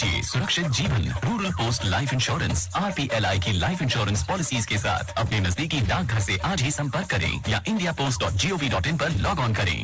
ये सुरक्षित जीवन रूरल पोस्ट लाइफ इंश्योरेंस आर की लाइफ इंश्योरेंस पॉलिसीज के साथ अपने नजदीकी डाकघर से आज ही संपर्क करें या India post dot G O V dot in पर लॉग ऑन करें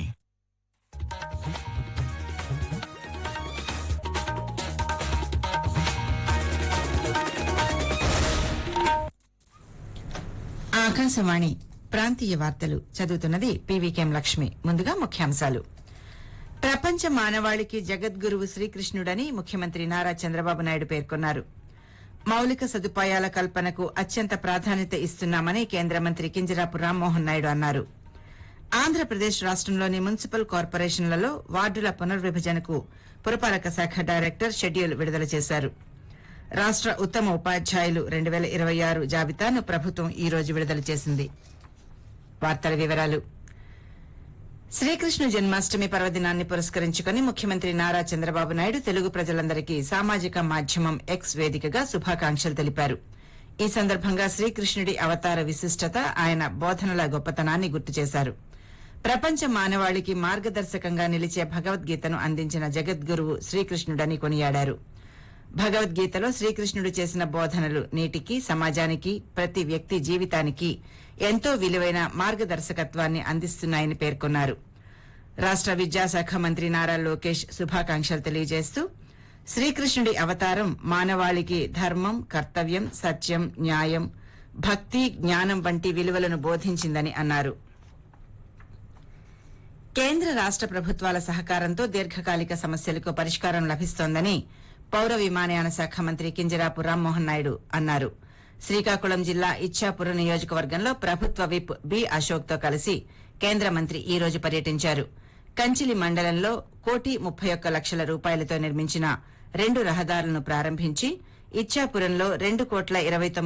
ఆకాశవాణి ప్రాంతీయ వార్తలు చదువుతున్నది పీవీకేం లక్ష్మి ముందుగా ముఖ్యాంశాలు ప్రపంచ మానవాళికి జగద్గురువు శ్రీకృష్ణుడని ముఖ్యమంత్రి నారా చంద్రబాబు నాయుడు పేర్కొన్నారు మౌలిక సదుపాయాల కల్పనకు అత్యంత ప్రాధాన్యత ఇస్తున్నామని కేంద్ర మంత్రి కింజరాపు రామ్మోహన్ నాయుడు అన్నారు ఆంధ్రప్రదేశ్ రాష్ట్రంలోని మున్సిపల్ కార్పొరేషన్లలో వార్డుల పునర్విభజనకు పురపాలక శాఖ డైరెక్టర్ షెడ్యూల్ విడుదల చేశారు రాష్ట్ర ఉత్తమ ఉపాధ్యాయులు రెండు వేల ఇరవై ఆరు జాబితాను ప్రభుత్వం ఈ రోజు విడుదల చేసింది వార్తల వివరాలు శ్రీకృష్ణ జన్మాష్టమి పర్వదినాన్ని పురస్కరించుకుని ముఖ్యమంత్రి నారా చంద్రబాబు నాయుడు తెలుగు ప్రజలందరికీ సామాజిక మాధ్యమం ఎక్స్ వేదికగా శుభాకాంక్షలు తెలిపారు ఈ సందర్భంగా శ్రీకృష్ణుడి అవతార విశిష్టత ఆయన బోధనల గొప్పతనాన్ని గుర్తు చేశారు ప్రపంచ మానవాళికి మార్గదర్శకంగా నిలిచే భగవద్గీతను అందించిన జగద్గురువు శ్రీకృష్ణుడని కొనియాడారు భగవద్గీతలో శ్రీకృష్ణుడు చేసిన బోధనలు నేటికి సమాజానికి ప్రతి వ్యక్తి జీవితానికి ఎంతో విలువైన మార్గదర్శకత్వాన్ని అందిస్తున్నాయని పేర్కొన్నారు రాష్ట విద్యాశాఖ మంత్రి నారా లోకేష్ శుభాకాంక్షలు తెలియజేస్తూ శ్రీకృష్ణుడి అవతారం మానవాళికి ధర్మం కర్తవ్యం సత్యం న్యాయం భక్తి జ్ఞానం వంటి విలువలను బోధించిందని అన్నారు కేంద్ర రాష్ట ప్రభుత్వాల సహకారంతో దీర్ఘకాలిక సమస్యలకు పరిష్కారం లభిస్తోందని పౌర విమానయాన శాఖ మంత్రి కింజరాపు రామ్మోహన్ నాయుడు అన్నారు శ్రీకాకుళం జిల్లా ఇచ్చాపురం నియోజకవర్గంలో ప్రభుత్వ విప్ బి అశోక్ తో కలిసి కేంద్ర మంత్రి ఈ రోజు పర్యటించారు కంచిలి మండలంలో కోటి ముప్పై ఒక్క లక్షల రూపాయలతో నిర్మించిన రెండు రహదారులను ప్రారంభించి ఇచ్చాపురంలో రెండు కోట్ల ఇరవై తొమ్మిది